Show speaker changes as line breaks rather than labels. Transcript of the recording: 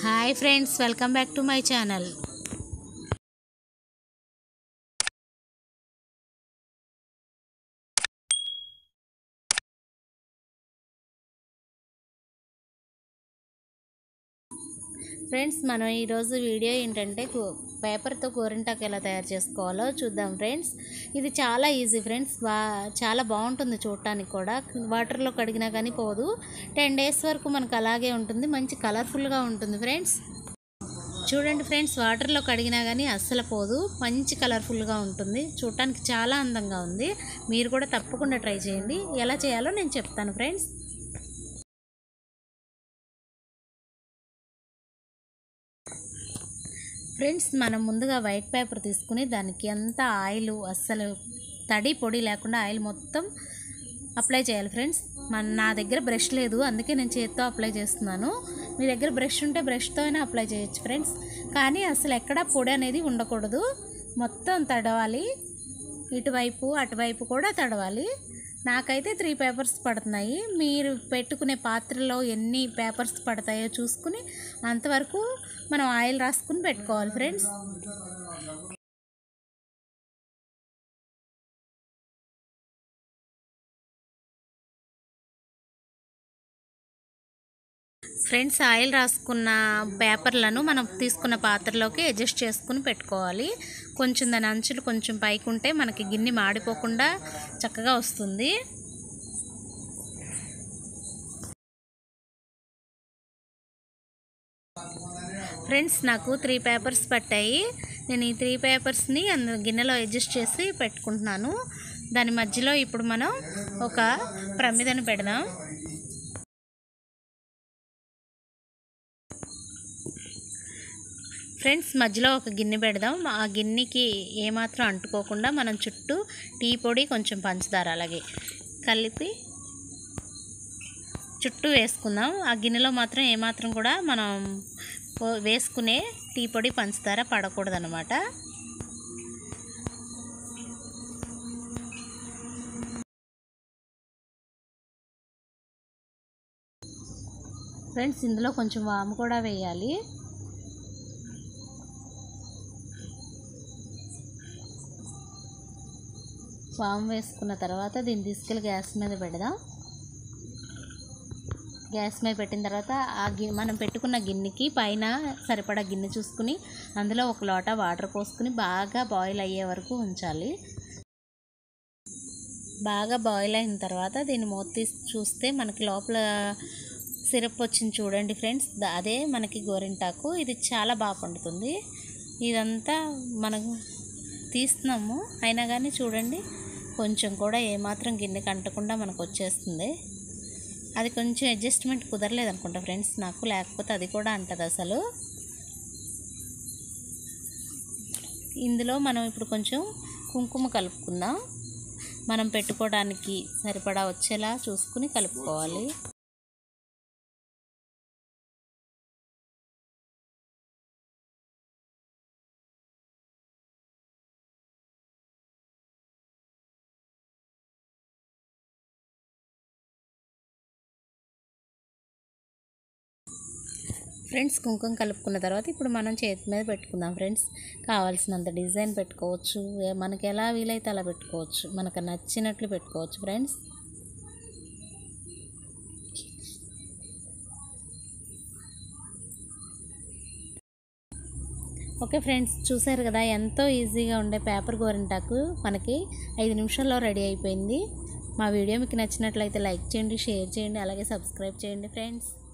hi friends welcome back to my channel friends మనం ఈరోజు video ఏంటంటే గు- పేపర్తో గోరింటాకు ఎలా తయారు చేసుకోవాలో చూద్దాం ఫ్రెండ్స్ ఇది చాలా ఈజీ ఫ్రెండ్స్ బా చాలా బాగుంటుంది చూడటానికి కూడా వాటర్లో కడిగినా కానీ పోదు టెన్ డేస్ వరకు మనకు అలాగే ఉంటుంది మంచి కలర్ఫుల్గా ఉంటుంది ఫ్రెండ్స్ చూడండి ఫ్రెండ్స్ వాటర్లో కడిగినా కానీ అస్సలు పోదు మంచి కలర్ఫుల్గా ఉంటుంది చూడటానికి చాలా అందంగా ఉంది మీరు కూడా తప్పకుండా ట్రై చేయండి ఎలా చేయాలో నేను చెప్తాను ఫ్రెండ్స్ ఫ్రెండ్స్ మనం ముందుగా వైట్ పేపర్ తీసుకుని దానికి అంతా ఆయిల్ అస్సలు తడి పొడి లేకుండా ఆయిల్ మొత్తం అప్లై చేయాలి ఫ్రెండ్స్ మన నా దగ్గర బ్రష్ లేదు అందుకే నేను చేతితో అప్లై చేస్తున్నాను మీ దగ్గర బ్రష్ ఉంటే బ్రష్తో అయినా అప్లై చేయొచ్చు ఫ్రెండ్స్ కానీ అసలు ఎక్కడ పొడి అనేది ఉండకూడదు మొత్తం తడవాలి ఇటువైపు అటువైపు కూడా తడవాలి నాకైతే త్రీ పేపర్స్ పడుతున్నాయి మీరు పెట్టుకునే పాత్రలో ఎన్ని పేపర్స్ పడతాయో చూసుకుని అంతవరకు మనం ఆయిల్ రాసుకుని పెట్టుకోవాలి ఫ్రెండ్స్ ఫ్రెండ్స్ ఆయిల్ రాసుకున్న పేపర్లను మనం తీసుకున్న పాత్రలోకి అడ్జస్ట్ చేసుకుని పెట్టుకోవాలి కొంచెం దాని అంచులు కొంచెం పైకి ఉంటే మనకి గిన్నె మాడిపోకుండా చక్కగా వస్తుంది ఫ్రెండ్స్ నాకు త్రీ పేపర్స్ పట్టాయి నేను ఈ త్రీ పేపర్స్ని అందు గిన్నెలో అడ్జస్ట్ చేసి పెట్టుకుంటున్నాను దాని మధ్యలో ఇప్పుడు మనం ఒక ప్రమిదను పెడదాం ఫ్రెండ్స్ మధ్యలో ఒక గిన్నె పెడదాం ఆ గిన్నెకి ఏమాత్రం అంటుకోకుండా మనం చుట్టూ టీ పొడి కొంచెం పంచదార అలాగే కలిపి చుట్టూ వేసుకుందాం ఆ గిన్నెలో మాత్రం ఏమాత్రం కూడా మనం పో- వేసుకునే టీ పొడి పంచదార పడకూడదనమాట ఫ్రెండ్స్ ఇందులో కొంచెం వాము కూడా వేయాలి వాము వేసుకున్న తర్వాత దీన్ని తీసుకెళ్ళి గ్యాస్ మీద పెడదాం గ్యాస్ మీద పెట్టిన తర్వాత ఆ గి మనం పెట్టుకున్న గిన్నెకి పైన సరిపడా గిన్నె చూసుకుని అందులో ఒక లోట వాటర్ పోసుకుని బాగా బాయిల్ అయ్యే వరకు ఉంచాలి బాగా బాయిల్ అయిన తర్వాత దీన్ని మూత తీసి చూస్తే మనకి లోపల సిరప్ వచ్చింది చూడండి ఫ్రెండ్స్ ద- అదే మనకి గోరింటాకు ఇది చాలా బాగా పండుతుంది ఇదంతా మనకు తీస్తున్నాము అయినా కానీ చూడండి కొంచెం కూడా ఏమాత్రం గిన్నెకి అంటకుండా మనకు వచ్చేస్తుంది అది కొంచెం అడ్జస్ట్మెంట్ కుదరలేదు అనుకుంటా ఫ్రెండ్స్ నాకు లేకపోతే అది కూడా అంటది అసలు ఇందులో మనం ఇప్పుడు కొంచెం కుంకుమ కలుపుకుందాం మనం పెట్టుకోవడానికి సరిపడా వచ్చేలా చూసుకుని కలుపుకోవాలి ఫ్రెండ్స్ కుంకుమ కలుపుకున్న తర్వాత ఇప్పుడు మనం చేతి మీద పెట్టుకుందాం ఫ్రెండ్స్ కావాల్సినంత డిజైన్ పెట్టుకోవచ్చు ఏ- మనకి ఎలా వీలైతే అలా పెట్టుకోవచ్చు మనకు నచ్చినట్లు పెట్టుకోవచ్చు ఫ్రెండ్స్ ఓకే ఫ్రెండ్స్ చూసారు కదా ఎంతో ఈజీగా ఉండే పేపర్ గోరింటాకు మనకి ఐదు నిమిషాల్లో రెడీ అయిపోయింది మా వీడియో మీకు నచ్చినట్లయితే లైక్ చేయండి షేర్ చేయండి అలాగే సబ్స్క్రైబ్ చేయండి ఫ్రెండ్స్